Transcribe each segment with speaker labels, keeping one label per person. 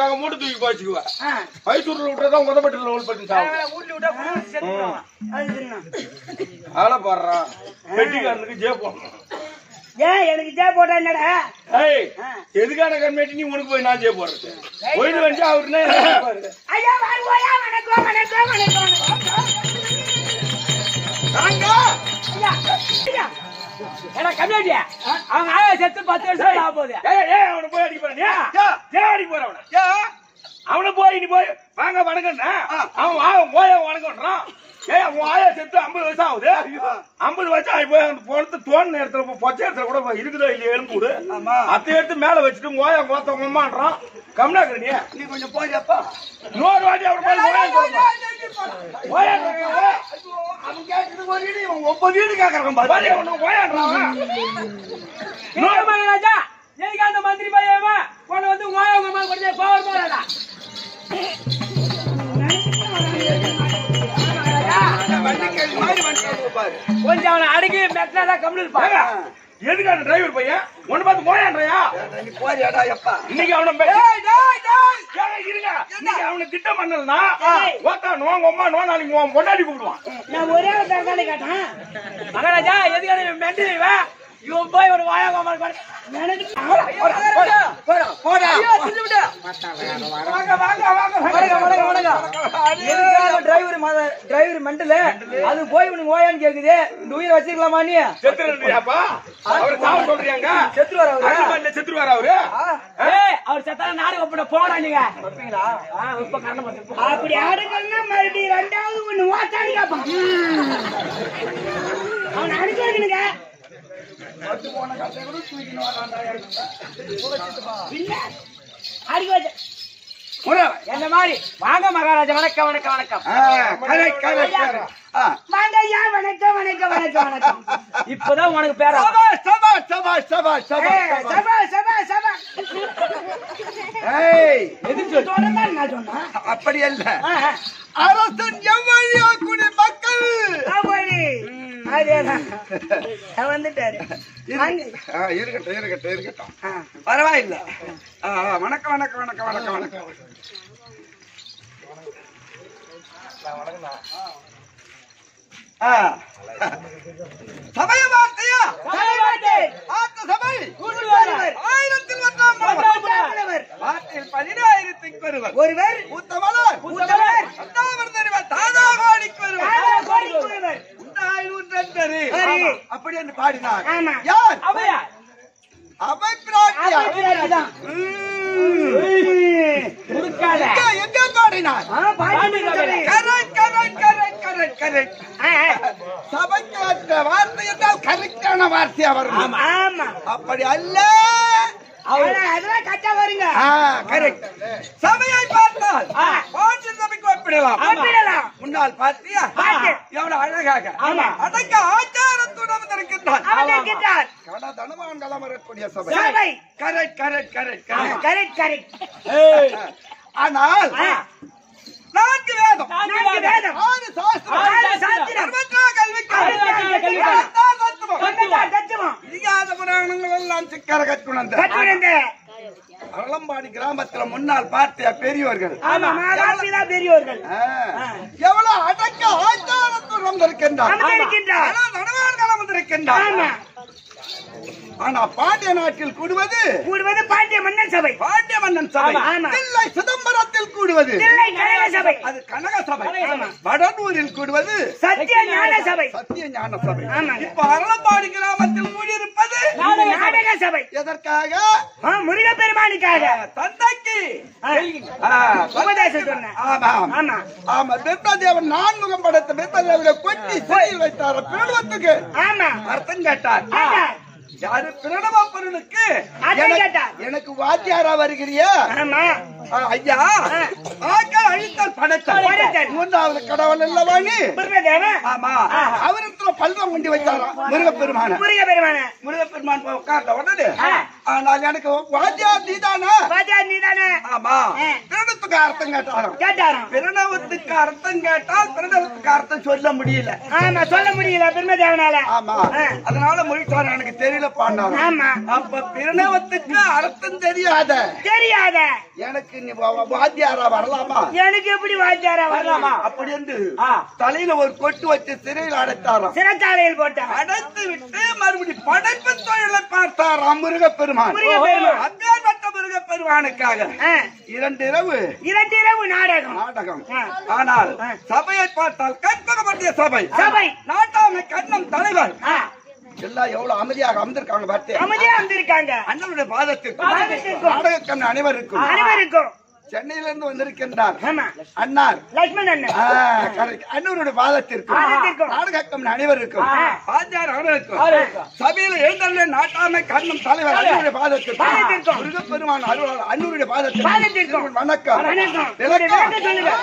Speaker 1: விட்டாங்க மூட்டை தூக்கி போச்சுக்குவேன்
Speaker 2: ஆ.
Speaker 1: மைசூர்ல விட்டதான் உதப்பட்டு லெவல் பண்ணி சாப்பிடும்
Speaker 2: அவன் வீட்டுல விட்டா புடிச்சு செத்துருவான். அது தின்னும்.
Speaker 1: அதெல்லாம் பாடுறான் வெட்டிக்காரனுக்கு ஜே போடணும்
Speaker 2: ஏன் எனக்கு ஜே போட்டா என்னடா
Speaker 1: ஏய்
Speaker 2: ஆ.
Speaker 1: எதுக்கான கண்மேட்டி நீ உனக்கு போய் நான் ஜே போடுறது போயிட்டு வந்து அவருன்னா பாருங்க
Speaker 2: ஐயா வருவோயா வணக்கம் வணக்கம் வணக்கம் வணக்கம் ஐயா ஐயா ஏடா கம்யூனிட்டியா அவங்க ஆயா செத்து பத்து வருஷம் ஆக போகுது
Speaker 1: ஏய் ஏய் அவனை போய் அடிக்க போறேன் ஏன் ஏன் அடிக்க போற அவனை அவனை போய் நீ போய் வாங்க வணக்கம்னா அவன் வா போய் வணக்கம்ன்றான் ஏய் உன் ஆயா செத்து ஐம்பது வருஷம் ஆகுது ஐம்பது வருஷம் ஆகி போய் அந்த பொணத்தை தோண நேரத்துல போய் பொச்சை இடத்துல கூட போய் இருக்குதோ இல்லையா எலும்பு கூடு அத்தை எடுத்து மேல வச்சுட்டு ஓயா கோத்த உம்மான்றான் கம்னாக்குற நீ
Speaker 3: நீ கொஞ்சம் போறியாப்பா
Speaker 1: இன்னொரு வாட்டி அவனை போய் ஓயா சொல்லுங்க ஓயா
Speaker 3: அவன் கேட்கறது ஒரு இடி இவன் ஒன்பது வீடு கேட்கறான் பாரு
Speaker 1: பாரு அவனை ஓயான்றான்
Speaker 2: இன்னொரு மகராஜா எதுக்கு அந்த மந்திரி பையன் கொண்டு வந்து உங்க ஆயா உங்க அம்மா கொஞ்சம் பவர் போறடா
Speaker 3: வண்டிக்கு மாதிரி வண்டி பாரு
Speaker 2: கொஞ்சம் அவனை அடக்கி மெட்டினா கம்மல் இருப்பாங்க
Speaker 1: எதுக்கான டிரைவர் பையன் ஒன்னு பார்த்து ஓயான்றையா
Speaker 3: நீ போறியாடா எப்பா
Speaker 1: இன்னைக்கு அவனை பே- ஏய், இருங்க இன்னைக்கு அவனை திட்டம் பண்ணலனா ஓத்தா நோங்க அம்மா நோ நாளைக்கு உன் பொண்டாட்டி கூப்பிடுவான்
Speaker 2: நான் ஒரே ஒரு தடவை தானே கேட்டேன் மகாராஜா எதுக்கு மெண்டல் இவன் இவன் போய் ஒரு வாயா கோமல்
Speaker 3: போடா போடா
Speaker 2: வாங்க வாங்க வாங்க வணக்கம் வணக்கம் வணக்கம் எதுக்காக டிரைவர் டிரைவர் மெண்டல் அது போய் உனக்கு ஓயான்னு கேக்குது இந்த உயிரை வச்சிருக்கலாமா நீ
Speaker 1: செத்துருன்றியாப்பா அவர் சாவ சொல்றியாங்க
Speaker 2: செத்துருவார் அவரு
Speaker 1: அருள்மல்ல செத்துருவார் அவரு
Speaker 2: ஏய் அவர் செத்தால நாடு ஒப்பிட போடா நீங்க அப்படி அடுக்கணும்னா மறுபடியும் ரெண்டாவது ஒண்ணு ஓட்டாடி கேப்பான் அவன் அடிக்க வைக்கணுங்க இல்ல அடிக்க வச்ச என்ன மாதிரி வாங்க மகாராஜா வணக்கம் வணக்கம் வணக்கம்
Speaker 3: கரெக்ட் கரெக்ட் கரெக்ட்
Speaker 2: வாங்க ஐயா வணக்கம் வணக்கம் வணக்கம் வணக்கம் இப்பதான் உனக்கு பேரா
Speaker 3: சபாஷ் சபாஷ் சபாஷ் சபாஷ்
Speaker 2: ஏய்,
Speaker 3: சபாஷ்
Speaker 2: சபா சபா சபா
Speaker 3: ஏய்
Speaker 2: தொடர்ந்தா நான் சொன்னா
Speaker 3: அப்படி அல்ல
Speaker 2: ஆ, ஆ.
Speaker 3: அரசன் எவ்வழியா குடி மக்கள்
Speaker 2: ஆமாடி. அதேதான். அவர் வந்துட்டாரு வாங்க.
Speaker 3: ஆ, இருக்கட்டும் இருக்கட்டும் இருக்கட்டும்
Speaker 2: ஆ.
Speaker 3: பரவாயில்ல ஆ, ஆ, வணக்கம் வணக்கம் வணக்கம் வணக்கம் வணக்கம் ஆ. சபையை வார்த்தையா
Speaker 2: தலைவாட்டு.
Speaker 3: ஆத்த சபை
Speaker 2: ஒருவர்.
Speaker 3: ஆயிரத்தில் ஒன்றாம்
Speaker 2: ஒன்றாம்
Speaker 3: வார்த்தையில் பதினாயிரத்துக்கு ஒருவர்
Speaker 2: ஒருவர்
Speaker 3: மூத்தவளர்
Speaker 2: மூத்தவர்.
Speaker 3: பத்தாவது அறிவர் தாதாகாடிக்கு ஒருவர்
Speaker 2: தாதா கோடிக்கு ஒருவர்.
Speaker 3: உண்டாயில் ஒன்றென்பது.
Speaker 2: சரி.
Speaker 3: ஆமா, அப்படி என்று பாடினார்
Speaker 2: ஆமா.
Speaker 3: யார்
Speaker 2: அவையா?
Speaker 3: அவை பிராட்டியா
Speaker 2: அவை பிராட்டிதான்.
Speaker 3: ம்.
Speaker 2: கொடுக்காத.
Speaker 3: எங்க எங்க பாடினார்
Speaker 2: ஆ, பாட்டி கொடுத்தது.
Speaker 3: Correct correct correct correct correct
Speaker 2: ஆ, ஆ.
Speaker 3: சபைக்கு அந்த வார்த்தை என்றால் கரெக்டான வார்த்தையா வரும்
Speaker 2: ஆமா.
Speaker 3: அப்படி அல்ல
Speaker 2: அவ்வளவு, அதெல்லாம் கரெக்டா வருங்க
Speaker 3: கரெக்ட் சபையை பார்த்தால்
Speaker 2: ஆ.
Speaker 3: பாட்டு சபைக்கு ஒப்பிடலாம்
Speaker 2: ஒப்பிடலாம்.
Speaker 3: முன்னால் பார்த்தியா
Speaker 2: பார்த்து.
Speaker 3: எவ்வளவு அழகாக
Speaker 2: ஆமா.
Speaker 3: அதற்கு ஆச்சாரத்துடன் இருக்கின்றான்
Speaker 2: அவர் இருக்கின்றார்.
Speaker 3: கட தனவான் களம் வரக்கூடிய சபை
Speaker 2: சபை.
Speaker 3: கரெக்ட் கரெக்ட் கரெக்ட்
Speaker 2: ஆ,
Speaker 3: கரெக்ட்
Speaker 2: correct, correct.
Speaker 3: ஆனால்
Speaker 2: ஆ,
Speaker 3: நான்கு வேதம்
Speaker 2: நான்கு வேதம்.
Speaker 3: ஆறு சாஸ்திரம்
Speaker 2: ஆறு சாஸ்திரம்.
Speaker 3: சர்வத்ரா கல்விக்கு
Speaker 2: சர்வத்ரா கல்விக்கு.
Speaker 3: வேதாந்த தத்துவம்.
Speaker 2: சொந்தக்கார் தத்துவம்.
Speaker 3: இதிகாச புராணங்கள் எல்லாம் சிக்கர கற்றுணர்ந்த
Speaker 2: கட்டுரைந்த.
Speaker 3: அறளம்பாடி கிராமத்துல முன்னால் பார்த்த பெரியவர்கள்
Speaker 2: ஆமா, மாதாபிதா பெரியோர்கள்
Speaker 3: ஆ. எவ்வளவு அடக்க ஆச்சாரத்துடன் இருக்கின்றார்
Speaker 2: அமர்ந்திருக்கின்றார்.
Speaker 3: ஆனால் தனவான் களம் வந்திருக்கின்றார்
Speaker 2: ஆமா.
Speaker 3: ஆனா பாண்டிய நாட்டில் கூடுவது
Speaker 2: கூடுவது பாண்டிய மன்னன் சபை
Speaker 3: பாண்டிய மன்னன் சபை
Speaker 2: ஆமா, ஆமா.
Speaker 3: இல்லை சிதம்பரத்தில் கூடுவது
Speaker 2: தில்லை கனக சபை
Speaker 3: அது கனக சபை
Speaker 2: ஆமா.
Speaker 3: வடலூரில் கூடுவது
Speaker 2: சத்திய ஞான சபை
Speaker 3: சத்திய ஞான சபை
Speaker 2: ஆமாங்க.
Speaker 3: இப்ப அரளம்பாடி கிராமத்தில் கூடியிருப்பது
Speaker 2: நாடக சபை
Speaker 3: எதற்காக
Speaker 2: ஆ, முருகப்பெருமானுக்காக
Speaker 3: தந்தைக்கு
Speaker 2: ஆ,
Speaker 3: ஆ,
Speaker 2: உபதேசம் சொன்னேன்
Speaker 3: ஆமாம்
Speaker 2: ஆமா
Speaker 3: ஆமா பிரம்மதேவன் நான்முகம் படைத்த பிரம்மதேவனை கொட்டி சிறையில் வைத்தார் பிரணவத்துக்கு
Speaker 2: ஆமா
Speaker 3: அர்த்தம் கேட்டார்
Speaker 2: கேட்டார்.
Speaker 3: யாரு பிரணவ பொருளுக்கு
Speaker 2: அர்த்தம்
Speaker 3: எனக்கு-
Speaker 2: கேட்டார்.
Speaker 3: எனக்கு வாத்தியாரா வருகிறியா
Speaker 2: ஆமா
Speaker 3: ஆ, ஐயா ஆக்க அழித்த முதல் படைத்தார்
Speaker 2: படைத்தார்.
Speaker 3: மூன்றாவது கடவுள் அல்லவா நீ
Speaker 2: பிரம்மதேவன்
Speaker 3: ஆமா அவரிடத்துல பல்வம் கொண்டு வைத்தாராம் முருகப்பெருமான
Speaker 2: முருக பெருமான
Speaker 3: முருகப்பெருமான் போய் உட்கார்ந்த உடனே
Speaker 2: ஆ.
Speaker 3: ஆனால் எனக்கு வாத்தியா நீதானா
Speaker 2: பாஜா நீதானே
Speaker 3: ஆமா
Speaker 2: ஆ.
Speaker 3: பிரணத்துக்கு அர்த்தம் கேட்டாராம்
Speaker 2: கேட்டாராம்
Speaker 3: பிரணவத்துக்கு அர்த்தம் கேட்டால் பிரணவத்துக்கு அர்த்தம் சொல்ல முடியல
Speaker 2: ஆமா சொல்ல முடியல பிரம்மதேவனால
Speaker 3: ஆமா
Speaker 2: ஆ.
Speaker 3: அதனால மொழிச்சார் எனக்கு தெரியல பாண்டாரு
Speaker 2: ஆமா
Speaker 3: அப்ப பிரணவத்துக்கு அர்த்தம் தெரியாத
Speaker 2: தெரியாத
Speaker 3: எனக்கு நீ வா- வா- வாத்தியாரா வரலாமா
Speaker 2: எனக்கு எப்படி வாத்தியாரா வரலாமா
Speaker 3: அப்படி என்று
Speaker 2: ஆ.
Speaker 3: தலையில ஒரு கொட்டு வச்சு சிறையில் அடைத்தாராம்
Speaker 2: சிறச்சாலையில் போட்டா
Speaker 3: அடைத்து விட்டு மறுபடி படைப்பு தொழிலை பார்த்தாராம் முருகப்பெருமான்
Speaker 2: முருகப்பெருமான்.
Speaker 3: அப்பேற்பட்ட முருகப்பெருமானுக்காக
Speaker 2: ஆ.
Speaker 3: இரண்டு இரவு
Speaker 2: இரண்டு இரவு நாடகம்
Speaker 3: நாடகம்
Speaker 2: ஆ.
Speaker 3: ஆனால்
Speaker 2: ஆ.
Speaker 3: சபையை பார்த்தால் கற்பகப்பட்டிய சபை
Speaker 2: சபை.
Speaker 3: நாட்டாமை கண்ணம் தலைவர்
Speaker 2: ஆ.
Speaker 3: எல்லாம் எவ்வளவு அமைதியாக அமர்ந்திருக்காங்க பார்த்தேன்
Speaker 2: அமைதியா வந்திருக்காங்க
Speaker 3: அண்ணனுடைய பாதத்திற்கும்
Speaker 2: பாதத்திற்கும்.
Speaker 3: நாடக கண் அனைவருக்கும்
Speaker 2: அனைவருக்கும்
Speaker 3: சென்னையில இருந்து வந்திருக்கின்றார்
Speaker 2: ஆமா
Speaker 3: அண்ணார்
Speaker 2: லட்சுமணன் அண்ணன்
Speaker 3: ஆ, correct. அண்ணனுடைய பாதத்திற்கும்
Speaker 2: பாதத்திற்கும்.
Speaker 3: நாடகம் அனைவருக்கும்
Speaker 2: ஆ.
Speaker 3: ஆச்சார் அவர்களுக்கும்
Speaker 2: அவர்களுக்கும்.
Speaker 3: சபையில எழுந்தள்ள நாட்டாமை கண்ணும் தலைவர் அண்ணனுடைய பாதத்திற்கும்
Speaker 2: பாதத்திற்கும்.
Speaker 3: முருகப்பெருமான் அருளால் அண்ணனுடைய பாதத்திற்கும்
Speaker 2: பாதத்திற்கும்.
Speaker 3: வணக்கம்
Speaker 2: வணக்கம்.
Speaker 3: விளக்கம்.
Speaker 2: விளக்கம் சொல்லுங்க.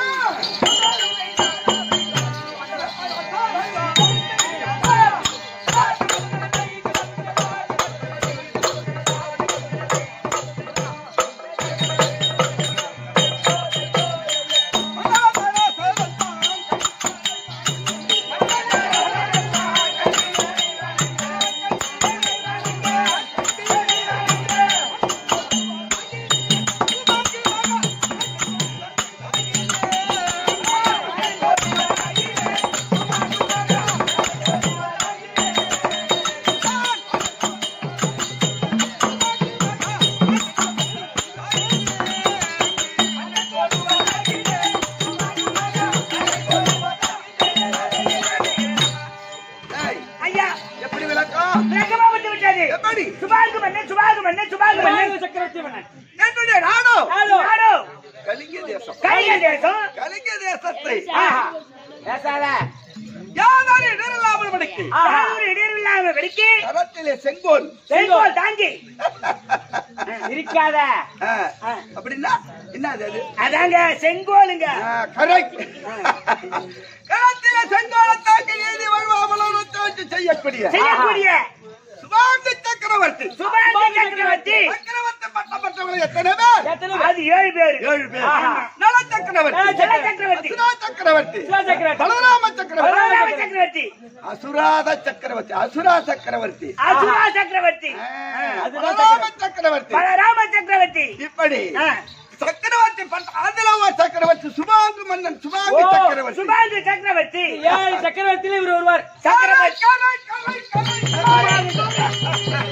Speaker 3: ஏய்,
Speaker 2: ஐயா
Speaker 3: எப்படி விளக்கம்
Speaker 2: விளக்கமா வந்து விட்டது
Speaker 3: எப்படி
Speaker 2: சுபாகு மன்னன் சுபாகு மன்னன் சுபாகு மன்னன் சக்கரவர்த்தி மன்னன்
Speaker 3: என்னுடைய நாடோ
Speaker 2: நாடோ
Speaker 3: கலிங்க தேசம்
Speaker 2: கலிங்க தேசம்
Speaker 3: கலிங்க தேசத்தை
Speaker 2: ஆஹா. பேசாத
Speaker 3: யாதாரி இடரில்லாமல் மணிக்கு
Speaker 2: யாரும் இடையில்லாம வெடிக்கு
Speaker 3: கரத்திலே செங்கோல்
Speaker 2: செங்கோல் தாங்கி இருக்காத
Speaker 3: ஆ, அப்படின்னா என்னது அது
Speaker 2: அதாங்க செங்கோலுங்க
Speaker 3: கரெக்ட் களத்தில செங்கோலை தாக்கி நீதி வருவாமல் வச்சு செய்யக்கூடிய
Speaker 2: செய்யக்கூடிய
Speaker 3: சுபாங்க சக்கரவர்த்தி
Speaker 2: சுபாஷ் சக்கரவர்த்தி
Speaker 3: சக்கரவர்த்தி பட்டம் பெற்றவர்கள் எத்தனை பேர்
Speaker 2: அது ஏழு பேர்
Speaker 3: ஏழு பேர்
Speaker 2: ஆஹா.
Speaker 3: நல சக்கரவர்த்தி
Speaker 2: ஜல சக்கரவர்த்தி
Speaker 3: அசுரா சக்கரவர்த்தி
Speaker 2: சக்கரவர்த்தி.
Speaker 3: பலராம சக்கரவர்த்தி
Speaker 2: பலராம சக்கரவர்த்தி
Speaker 3: அசுராத சக்கரவர்த்தி அசுரா சக்கரவர்த்தி
Speaker 2: அசுரா சக்கரவர்த்தி
Speaker 3: ஆ, பலராம சக்கரவர்த்தி
Speaker 2: பலராம சக்கரவர்த்தி
Speaker 3: இப்படி
Speaker 2: ஆ.
Speaker 3: சக்கரவர்த்தி பட்ட ஆதிலவ சக்கரவர்த்தி சுபாங்கு மன்னன் சுபாங்கு சக்கரவர்த்தி
Speaker 2: சுபாஷ் சக்கரவர்த்தி
Speaker 4: ஏழு சக்கரவர்த்தியில இவர் ஒருவர்
Speaker 2: சக்கரவர்த்தி
Speaker 3: கரை, கரை, கரை, கரை.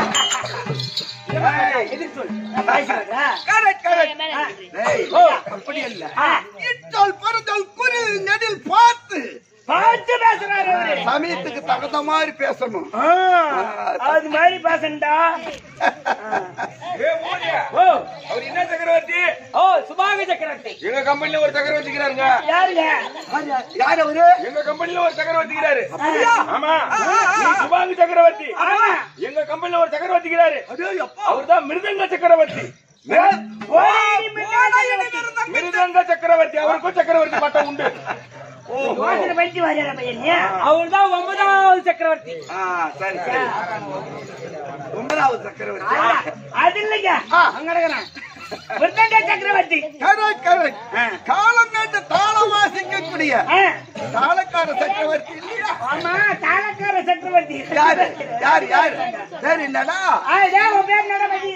Speaker 3: Correct, correct. ஏய், அப்படி இல்ல இச்சொல் பொருந்தல் குறி நெடில் பார்த்து
Speaker 2: பார்த்து பேசுறாரு அவரு.
Speaker 3: சமயத்துக்கு தகுந்த மாதிரி பேசணும்
Speaker 2: ஆ, அது மாதிரி பேசண்டா
Speaker 1: ஏ மோடி
Speaker 4: ஓ
Speaker 1: அவர் என்ன சக்கரவர்த்தி
Speaker 4: ஓ சுபாங்க சக்கரவர்த்தி
Speaker 1: எங்க கம்பெனில ஒரு சக்கரவர்த்தி இருக்கிறாருங்க
Speaker 2: யாருங்க
Speaker 3: யார் அவரு
Speaker 1: எங்க கம்பெனில ஒரு சக்கரவர்த்தி இருக்கிறாரு
Speaker 3: அப்படியா?
Speaker 1: ஆமா நீ சுபாங்கு சக்கரவர்த்தி
Speaker 2: ஆமா.
Speaker 1: எங்க கம்பெனில ஒரு சக்கரவர்த்தி இருக்கிறாரு
Speaker 3: அடே, அப்பா.
Speaker 1: அவர்தான் மிருதங்க சக்கரவர்த்தி
Speaker 2: ஓடி மின்னல்
Speaker 1: மிருதங்க சக்கரவர்த்தி அவருக்கும் சக்கரவர்த்தி பட்டம் உண்டு
Speaker 2: யோசனை பண்ணி வரையற பையன்
Speaker 4: அவர் தான் ஒன்பதாவது சக்கரவர்த்தி
Speaker 3: ஆ, சரி சரி ஒன்பதாவது சக்கரவர்த்தி
Speaker 2: அது இல்லைங்க அங்க இருக்கிறான் மிருதங்க சக்கரவர்த்தி
Speaker 3: கரெக்ட் கரெக்ட் காலம் கண்டு தாளம் வாசிக்கக்கூடிய
Speaker 2: ஆ,
Speaker 3: தாளக்கார சக்கரவர்த்தி இல்லையா
Speaker 2: ஆமா தாளக்கார சக்கரவர்த்தி
Speaker 3: யாரு யார் யார் சரி என்னடா
Speaker 2: ஆ, டேய், உன் பேர் என்னடா மதி?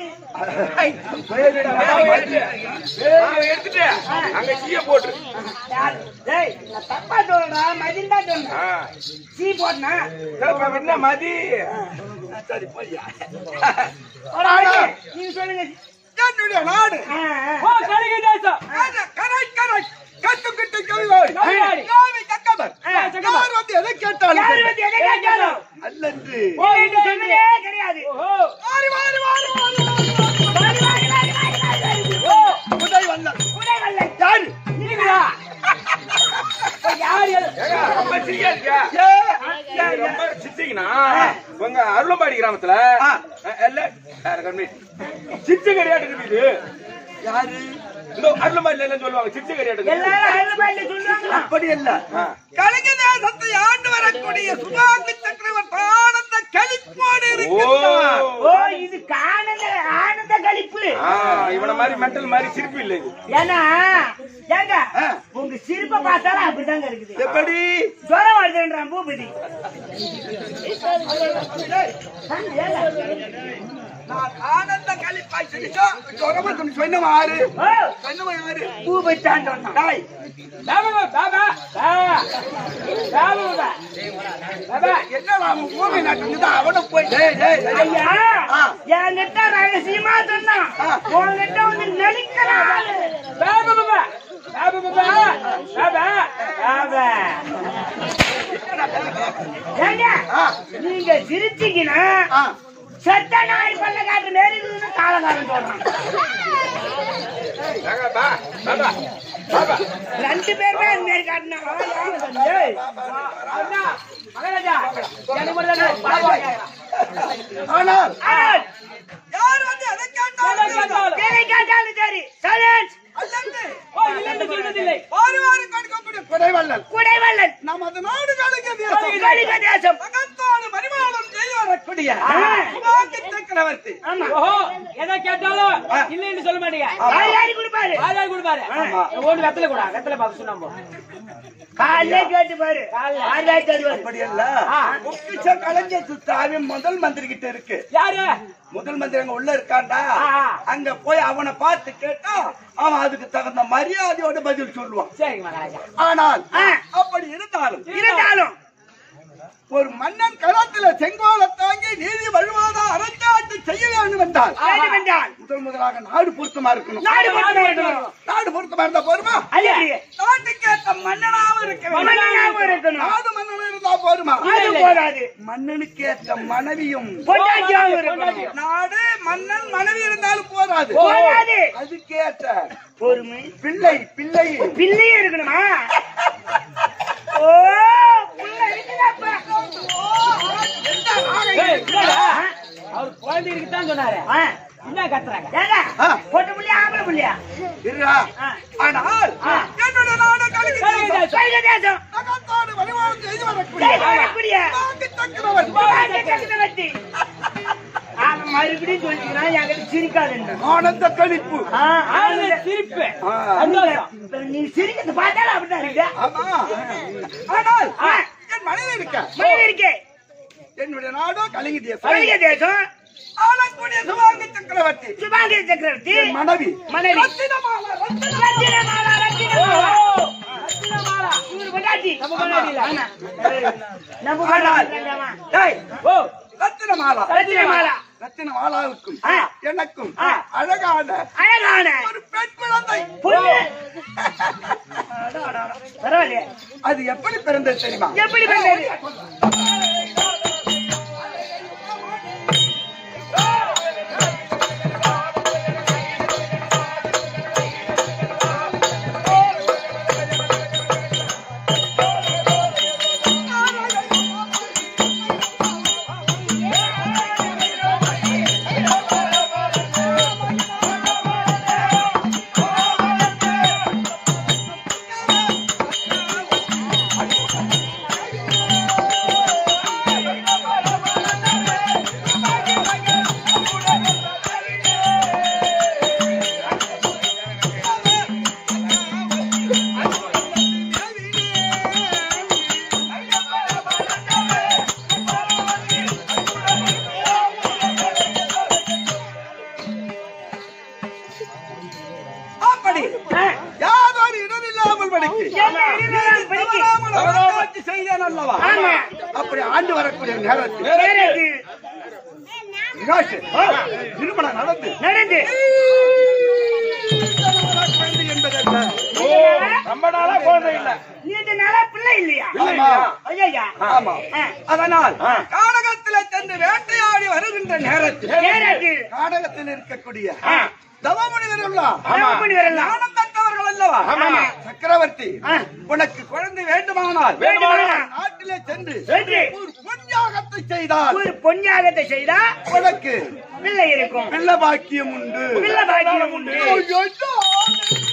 Speaker 1: அவன் எடுத்துட்டு அங்க சீய போட்டு
Speaker 2: யார்? டேய், நான் தப்பா சொல்றேன்டா, மதின்னு தான் சொன்னேன்.
Speaker 1: ஆ.
Speaker 2: சீ போட்டனா?
Speaker 1: சிறப்பா, என்ன மதி
Speaker 3: சரி போய்யா
Speaker 2: போடா, மதி. நீங்க சொல்லுங்க
Speaker 3: என்னுடைய நாடு
Speaker 2: ஆ,
Speaker 4: ஓ
Speaker 2: ஆ.
Speaker 4: கலிங்க தேசம்
Speaker 3: கரெக்ட் கரெக்ட் கட்டுக்கிட்டு கவிவாடி
Speaker 4: கவிவாடி.
Speaker 3: காவி கக்கவர்
Speaker 2: ஆ,
Speaker 3: யார் வந்து எதை கேட்டாலும்
Speaker 2: யாரு வந்து எதை கேட்டாலும்
Speaker 3: அல்லன்று
Speaker 2: நீ என்று சொன்னதே கிடையாது.
Speaker 4: ஓ
Speaker 3: வாரி வாரி வாரி வாரி
Speaker 2: வாரி, வாரி, வாரி, வாரி, வாரி, வாரி.
Speaker 4: ஓ
Speaker 3: உதய் வந்தன்
Speaker 2: உடை வல்லை.
Speaker 3: யாரு
Speaker 4: நீங்களா யார் யார்
Speaker 1: ஏங்க, ரொம்ப சிரியா இருக்கியா
Speaker 3: ஏ,
Speaker 1: நீங்க ரொம்ப சிரிச்சீங்கன்னா உங்க அருளம்பாடி கிராமத்துல
Speaker 3: ஆ.
Speaker 1: அஹ், இல்ல வேற கம்மி சிரிச்சு கிடையாது இருக்குது
Speaker 3: யாரு
Speaker 1: இந்த அருளமாரி இல்லைன்னு சொல்லுவாங்க சிரிச்சு கறியாட்டுங்க
Speaker 2: எல்லாரும் அருள்பாண்டி சொல்லுவாங்களா
Speaker 3: அப்படி இல்ல கலிங்க தேசத்தை ஆண்டு வரக்கூடிய சுபாங்க சக்கரவர்த்தி ஆனந்த கலிப்போடு இருக்கின்றார்
Speaker 2: ஓ இது காணல ஆனந்த கழிப்பு
Speaker 1: இவன மாதிரி மென்டல் மாதிரி சிரிப்பு இல்லை இது
Speaker 2: ஏன்னா ஏங்க உங்க சிரிப்பை பார்த்தாலும் அப்படிதாங்க இருக்குது
Speaker 3: எப்படி
Speaker 2: ஜுரம் வருதுன்றான் பூபதி
Speaker 3: நான் ஆனந்த கலிப்பாய் சொல்லிச்சோ சொரமா சொல்லி சொன்னவன் ஆறு
Speaker 2: ஓ,
Speaker 3: சொன்னவன் ஆறு
Speaker 2: பூபதி தான் சொன்னான்
Speaker 3: டாய்
Speaker 4: பாபா பாபா பாபா பாபா
Speaker 3: என்ன அவன் ஊமை நாட்டு அவனை போய் டேய் டேய் டேய்.
Speaker 2: ஐயா
Speaker 3: ஆ.
Speaker 2: என்கிட்ட ரகசியமா சொன்னான் உங்ககிட்ட வந்து நடிக்கிறான்
Speaker 4: பாபா பாபா பாபா பாபா பாபா பாபா
Speaker 2: ஏங்க நீங்க சிரிச்சீங்கன்னா
Speaker 3: ஆ.
Speaker 2: செத்த நாய் பல்ல காட்டு மாரி இருக்குதுன்னு காலகாரம் சொல்றான்
Speaker 1: வாங்க, பா, பாபா, பாபா.
Speaker 2: ரெண்டு பேருமே அந்த மாரி காட்டினாங்க
Speaker 4: ஏய் அண்ணா மகாராஜா எனக்கு மட்டும் தான் பாபா
Speaker 3: ஆனால்
Speaker 2: ஆனால்
Speaker 3: யார் வந்து எதை
Speaker 4: எதை
Speaker 3: கேட்டாலும்
Speaker 4: கேட்டாலும்.
Speaker 2: எதை கேட்டாலும் சரி சைலன்ஸ்
Speaker 3: அல்லது
Speaker 4: ஓ இல்லைன்னு சொல்வதில்லை
Speaker 3: வாரி வாரி கொடுக்கக்கூடிய குடைவள்ளல்
Speaker 2: குடைவல்லன்
Speaker 3: நமது நாடு கலிங்க தேசம்
Speaker 2: கலிக தேசம்
Speaker 3: மகத்தோடு மரிமாதம் செய்து வரக்கூடிய
Speaker 2: ஆ.
Speaker 3: சுபாங்க சக்கரவர்த்தி
Speaker 2: ஆமா
Speaker 4: ஓஹோ எதை கேட்டாலும் இல்லைன்னு சொல்ல மாட்டீங்க
Speaker 2: யார் யாரு கொடுப்பாரு
Speaker 4: ஆதார் கொடுப்பாரு ஓடு வெத்தலை கூட வெத்தலை பார்க்க சொன்னாமோ
Speaker 2: காலையில கேட்டு பாரு யார் யார் தருவாரு
Speaker 3: அப்படி அல்ல
Speaker 4: ஆ.
Speaker 3: பொக்கிஷ கலைஞர் சுத்தாவி முதல் மந்திரி கிட்ட இருக்கு
Speaker 4: யாரு
Speaker 3: முதல் மந்திரி அங்க உள்ள இருக்காண்டா
Speaker 4: ஆ, ஆ.
Speaker 3: அங்க போய் அவனை பார்த்து கேட்டா அவன் அதுக்கு தகுந்த மரியாதையோட பதில் சொல்லுவான்
Speaker 4: சரிங்க மகாராஜா
Speaker 3: ஆனால்
Speaker 2: ஆ.
Speaker 3: அப்படி இருந்தாலும்
Speaker 2: இருந்தாலும்
Speaker 3: ஒரு மன்னன் களத்துல செங்கோலை தாங்கி நீதி வழுவாத அரசாட்சி செய்ய வேண்டும் என்றால்
Speaker 2: வேண்டும் என்றால்
Speaker 3: முதல் முதலாக நாடு பொருத்தமா இருக்கணும்
Speaker 2: நாடு பொறுத்தமா இருக்கணும்.
Speaker 3: நாடு பொருத்தமா இருந்தா போருமா
Speaker 2: அது எப்படி?
Speaker 3: நாட்டுக்கு ஏத்த மன்னனாவும் இருக்க வேண்டும்.
Speaker 2: மன்னனாவும் இருக்கணும்.
Speaker 3: நாடு மன்னனும் இருந்தா போருமா
Speaker 2: அது போதாது
Speaker 3: மன்னனுக்கு ஏத்த மனைவியும்
Speaker 2: பொண்டாட்டியாவும் இருக்கணும்
Speaker 3: நாடு மன்னன் மனைவி இருந்தாலும் போதாது
Speaker 2: போதாது
Speaker 3: அதுக்கேற்ற
Speaker 2: பொறுமை
Speaker 3: பிள்ளை பிள்ளை
Speaker 2: பிள்ளையும் இருக்கணுமா ஓ புள்ள இருக்குதாப்பா.
Speaker 4: ஏய், என்னடா? அவர் குழந்தை இருக்குதான் சொன்னாரு
Speaker 2: ஆ,
Speaker 4: என்ன கத்துறாங்க
Speaker 2: ஏங்க,
Speaker 3: ஆ.
Speaker 2: பொட்டு புள்ளையா, ஆம்பளை புள்ளையா?
Speaker 3: இருடா.
Speaker 2: ஆ.
Speaker 3: ஆனால்
Speaker 2: ஆ.
Speaker 3: என்னுடைய நாடு கலிங்க
Speaker 4: கலிங்க
Speaker 3: தேசம்.
Speaker 4: தேசம்.
Speaker 2: கலிக தேசம்.
Speaker 3: நகத்தோடு வழிபாடு செய்து வரக்கூடிய
Speaker 2: செய்து வரக்கூடிய
Speaker 3: சுபாங்க சக்கரவர்த்தி
Speaker 2: சுபாங்க சக்கரவர்த்தி. அவன் மறுபடியும் சொல்லிக்கிறான், என்கிட்ட சிரிக்காதுன்னு.
Speaker 3: ஆனந்த கழிப்பு
Speaker 2: ஆ,
Speaker 4: ஆனந்த
Speaker 2: ஆனந்த-
Speaker 4: சிரிப்பு
Speaker 3: ஆ.
Speaker 4: சந்தோஷம்
Speaker 2: இப்ப நீ சிரிக்கிறது பார்த்தாலும் அப்படிதான் இருக்கு.
Speaker 3: ஆமா ஆனால்
Speaker 2: ஆ.
Speaker 3: என் மனைவி இருக்க
Speaker 2: மனைவி இருக்கே.
Speaker 3: என்னுடைய நாடோ கலிங்க தேசம்
Speaker 2: கலிக தேசம்,
Speaker 3: ஆளக்கூடிய சுபாங்க சக்கரவர்த்தி
Speaker 2: சுபாங்க சக்கரவர்த்தி,
Speaker 3: என் மனைவி
Speaker 2: மனைவி.
Speaker 3: ரத்தினமாலா, ரத்தின-
Speaker 2: ரத்தினமாலா, ரத்தினமாலா.
Speaker 4: ஓ, ரத்தினமாலா.
Speaker 2: இவரு பொண்டாட்டி.
Speaker 4: நம்ம பொண்டாட்டி இல்ல.
Speaker 2: ஆமா. ஏய், நம்ம
Speaker 3: ஆனால்,
Speaker 2: பொண்டாட்டி.
Speaker 3: டேய்,
Speaker 4: ஓ
Speaker 3: ரத்தினமாலா
Speaker 2: ரத்தினமாலா.
Speaker 3: ரத்தினமாலாவுக்கும்
Speaker 2: ஆ.
Speaker 3: எனக்கும்
Speaker 2: ஆ.
Speaker 3: அழகான
Speaker 2: அழகான
Speaker 3: ஒரு பெண் குழந்தை
Speaker 2: பொண்ணு. பரவாயில்லையே.
Speaker 3: அது எப்படி பிறந்தது தெரியுமா
Speaker 2: எப்படி பிறந்தது?
Speaker 3: அப்படி
Speaker 2: ஆ,
Speaker 3: யாதொரு இடமில்லாமல் படிக்கு
Speaker 2: என்ன இடிமேலாம் படிக்கு?
Speaker 3: தவறாமல் அரசாட்சி செய்தேன் அல்லவா
Speaker 2: ஆமா.
Speaker 3: அப்படி ஆண்டு வரக்கூடிய நேரத்தில்
Speaker 2: நேரத்து
Speaker 3: விகாஷ், திருமணம் நடந்து
Speaker 2: நடந்து
Speaker 3: குழந்தை என்பதல்ல.
Speaker 1: ஓ, ரொம்ப நாளா குழந்தை இல்ல
Speaker 2: நீண்ட நாளா பிள்ளை இல்லையா
Speaker 3: ஆமா.
Speaker 2: ஐயா
Speaker 3: ஆமா
Speaker 2: ஆ.
Speaker 3: அதனால்
Speaker 1: ஆ.
Speaker 3: காடகத்திலே சென்று வேட்டையாடி வருகின்ற நேரத்தில்
Speaker 2: நேரத்து
Speaker 3: காடகத்தில் இருக்கக்கூடிய
Speaker 1: ஆ.
Speaker 3: தவமுனிவர் உள்ளார்
Speaker 1: ஆமா.
Speaker 2: பண்ணி வரலாம்
Speaker 3: ஞானம் தக்கவர்கள் அல்லவா
Speaker 1: ஆமா.
Speaker 3: சக்கரவர்த்தி
Speaker 2: ஆ.
Speaker 3: உனக்கு குழந்தை வேண்டுமானால்
Speaker 2: வேண்டுமானால்
Speaker 3: நாட்டிலே சென்று
Speaker 2: சென்று
Speaker 3: ஒரு பொன்யாகத்தை செய்தால்
Speaker 2: ஒரு பொன்யாகத்தை செய்தா
Speaker 3: உனக்கு
Speaker 2: பிள்ளை இருக்கும்
Speaker 3: பிள்ளை பாக்கியம் உண்டு
Speaker 2: பிள்ளை பாக்கியம் உண்டு
Speaker 3: ஐயோ!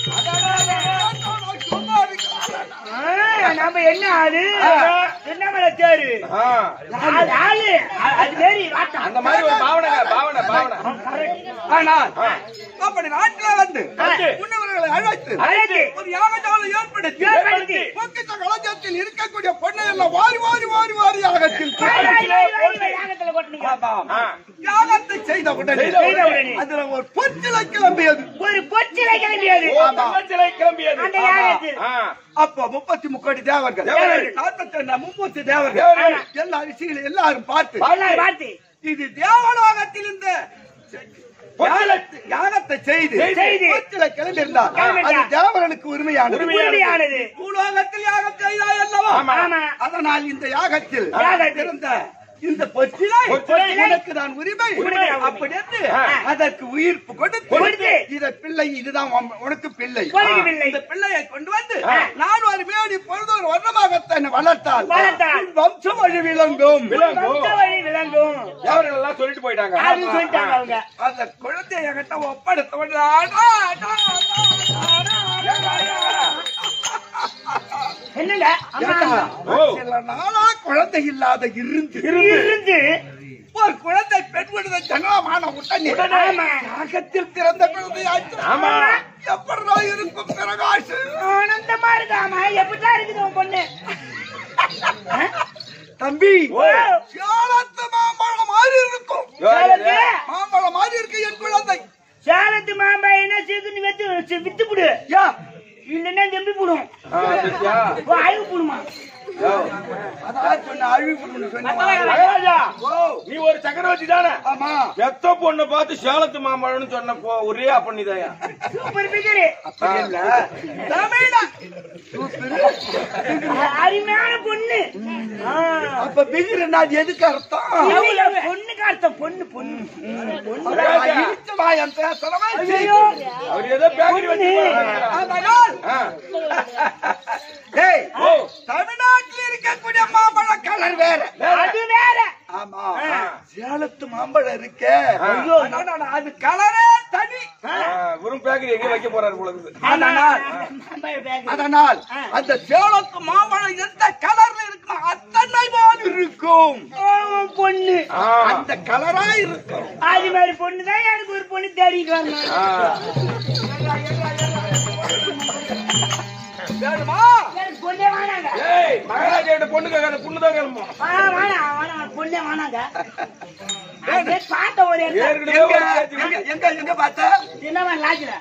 Speaker 4: என்ன ஆளு திருவண்ணாமலை தேரு
Speaker 1: ஆ,
Speaker 4: அது ஆளு அ- அது மாரி வாட்டம்
Speaker 1: அந்த மாதிரி ஒரு பாவனைங்க பாவனை பாவனை
Speaker 3: ஆனால் அப்படி நாட்டில வந்து
Speaker 1: வந்து.
Speaker 3: முன்னவர்களை அழைத்து
Speaker 4: அழைத்து.
Speaker 3: ஒரு யாகசாலை ஏற்படுத்தி
Speaker 4: ஏற்படுத்தி.
Speaker 3: பொக்கிஷ களஞ்சியத்தில் இருக்கக்கூடிய பொண்ணை எல்லாம் வாரி வாரி வாரி வாரி யாகத்தில்
Speaker 4: வாய், வாய், வாய், வாய், வாய், யாகத்துல கொட்டுனீங்க.
Speaker 3: ஆமாம்.
Speaker 1: ஆ,
Speaker 3: யாகத்தை செய்த உடனே
Speaker 1: செய்த
Speaker 4: செய்த உடனே.
Speaker 3: அதுல ஒரு பொச்சிலை கிளம்பியது
Speaker 4: ஒரு பொச்சிலை கிளம்பியது
Speaker 1: ஓ, தங்கச்சிலை கிளம்பியது
Speaker 4: அந்த யாகத்தில்
Speaker 1: ஆ,
Speaker 3: அப்ப முப்பத்தி முக்கோடி தேவர்கள்
Speaker 1: தேவர்கள்.
Speaker 3: நாற்பத்தி முப்பத்தி தேவர்கள்
Speaker 1: தேவர்கள்.
Speaker 3: எல்லா ரிஷிகளும் எல்லாரும் பார்த்து
Speaker 4: எல்லாரும் பார்த்து
Speaker 3: இது தேவலோகத்தில் இந்த யாகத்தை- யாகத்தை செய்து
Speaker 4: செய்து.
Speaker 3: பொச்சிலை கிளம்பியிருந்தார்
Speaker 4: கிளம்பியிருந்தார்.
Speaker 3: அது தேவர்களுக்கு உரிமையானது
Speaker 4: உறுதியானது
Speaker 3: பூலோகத்தில் யாகம் செய்தாய் அல்லவா
Speaker 1: ஆமா.
Speaker 4: ஆமா
Speaker 3: அதனால் இந்த யாகத்தில்
Speaker 4: யாகத்தில்.
Speaker 3: இருந்த இந்த பொச்சிலை
Speaker 1: பொச்சிலை.
Speaker 3: உனக்கு தான் உரிமை
Speaker 4: உரிமை.
Speaker 3: அப்படி என்று
Speaker 1: ஆ.
Speaker 3: அதற்கு உயிர்ப்பு கொடுத்து
Speaker 4: கொடுத்து.
Speaker 3: இத பிள்ளை இதுதான் உன்- உனக்கு பிள்ளை
Speaker 4: உனக்கு பிள்ளை.
Speaker 3: இந்த பிள்ளையை கொண்டு வந்து
Speaker 1: ஆ.
Speaker 3: நான் ஒரு மேடி பொழுது ஒரு வண்ணமாக தன்னை வளர்த்தால்
Speaker 4: வளர்த்தால்.
Speaker 3: உன் வம்சம் வழி விளங்கும்
Speaker 1: விளங்கும்.
Speaker 4: வம்ச வழி விளங்கும்
Speaker 1: தேவர்கள் எல்லாம் சொல்லிட்டு போயிட்டாங்க
Speaker 4: அப்படின்னு சொல்லிட்டாங்க அவங்க
Speaker 3: அந்த குழந்தைய என்கிட்ட ஒப்படைத்த உடனே ஆடா, ஆடா, ஆடா, ஆடா, ஆடா.
Speaker 4: என்னங்க அம்மா
Speaker 3: ஏண்டா,
Speaker 1: ஓ.
Speaker 3: சில நாளா குழந்தை இல்லாத இருந்து
Speaker 4: இருந்து
Speaker 3: ஒரு குழந்தை பெண் விடுத ஜனமான உடனே
Speaker 4: ஆமா.
Speaker 3: நாகத்தில் பிறந்த குழந்தையாச்சு
Speaker 1: ஆமா.
Speaker 3: எப்படா இருக்கும் பிரகாஷ்
Speaker 4: ஆனந்தமா இருக்காமா எப்படிதான் இருக்குது உன் பொண்ணு
Speaker 3: தம்பி
Speaker 1: ஓ.
Speaker 3: சேலத்து மாம்பழம் மாதிரி இருக்கும்
Speaker 4: சேலத்து
Speaker 3: மாம்பழம் மாதிரி இருக்கு என் குழந்தை
Speaker 4: சேலத்து மாம்பாயினா சீக்கிரம் வித்து வித்து புடு
Speaker 3: யா
Speaker 4: இல்லன்னா நம்பி போடும்
Speaker 1: ஆ, சரியா?
Speaker 4: ஓ அழிவு போடுமா
Speaker 3: அதான் சொன்ன அழிவு சொன்ன
Speaker 1: மகாராஜா
Speaker 3: ஓ
Speaker 1: நீ ஒரு சக்கரவர்த்தி தானே
Speaker 3: ஆமா
Speaker 1: பெத்த பொண்ணை பார்த்து சேலத்து மாம்பழம்னு சொன்ன போ- ஒரே பண்ணிதாயா
Speaker 4: சூப்பர் பிகரு
Speaker 3: அப்படி இல்ல தமிழா
Speaker 4: அருமையான பொண்ணு ஆ.
Speaker 3: அப்ப பிகிருன்னா அது எதுக்கு அர்த்தம்
Speaker 4: எவ்வளவு பொண்ணுக்கு அர்த்தம் பொண்ணு பொண்ணு பொண்ணு
Speaker 3: இழுச்சமா என் பேசுறவன்
Speaker 4: ஐயோ
Speaker 1: அவர் ஏதோ பேக்கரி வச்சு போறாரு.
Speaker 3: அதனால்
Speaker 1: ஆ.
Speaker 3: டேய்
Speaker 1: ஓ
Speaker 3: தமிழ்நாட்டில் இருக்கக்கூடிய மாம்பழ கலர் வேற
Speaker 4: அது வேற
Speaker 3: ஆமா
Speaker 1: ஆ.
Speaker 3: சேலத்து மாம்பழம் இருக்க
Speaker 1: ஐயோ.
Speaker 3: அது கலரே தனி
Speaker 1: ஆ, வெறும் பேக்கரி எங்க வைக்க போறாரு போல இருக்குது.
Speaker 3: அதனால்
Speaker 4: மாம்பழ பேக்கரி.
Speaker 3: அதனால்
Speaker 4: ஆ.
Speaker 3: அந்த சேலத்து மாம்பழம் எந்த கலர்ல இருக்கும் அத்தனை போல் இருக்கும்
Speaker 4: ஓ, பொண்ணு
Speaker 1: ஆ,
Speaker 3: அந்த கலரா இருக்கும்
Speaker 4: அது மாதிரி பொண்ணு தான் எனக்கு ஒரு பொண்ணு தேடிட்டு வரணும்
Speaker 1: ஆ.
Speaker 3: வேணுமா
Speaker 4: எனக்கு பொண்ணே வேணாங்க
Speaker 1: ஏய் மகாராஜா கிட்ட பொண்ணு கேட்காத பொண்ணு தான் கிளம்பும்
Speaker 4: ஆ, வேணாம் வேணாம் பொண்ணே வேணாங்க அதே பார்த்த ஒரு இடத்துல
Speaker 1: ஏற்கனவே
Speaker 3: எங்க
Speaker 1: ஒரு பேச்சு
Speaker 3: எங்க எங்க எங்க பார்த்த
Speaker 4: என்னவா லாஜ்ல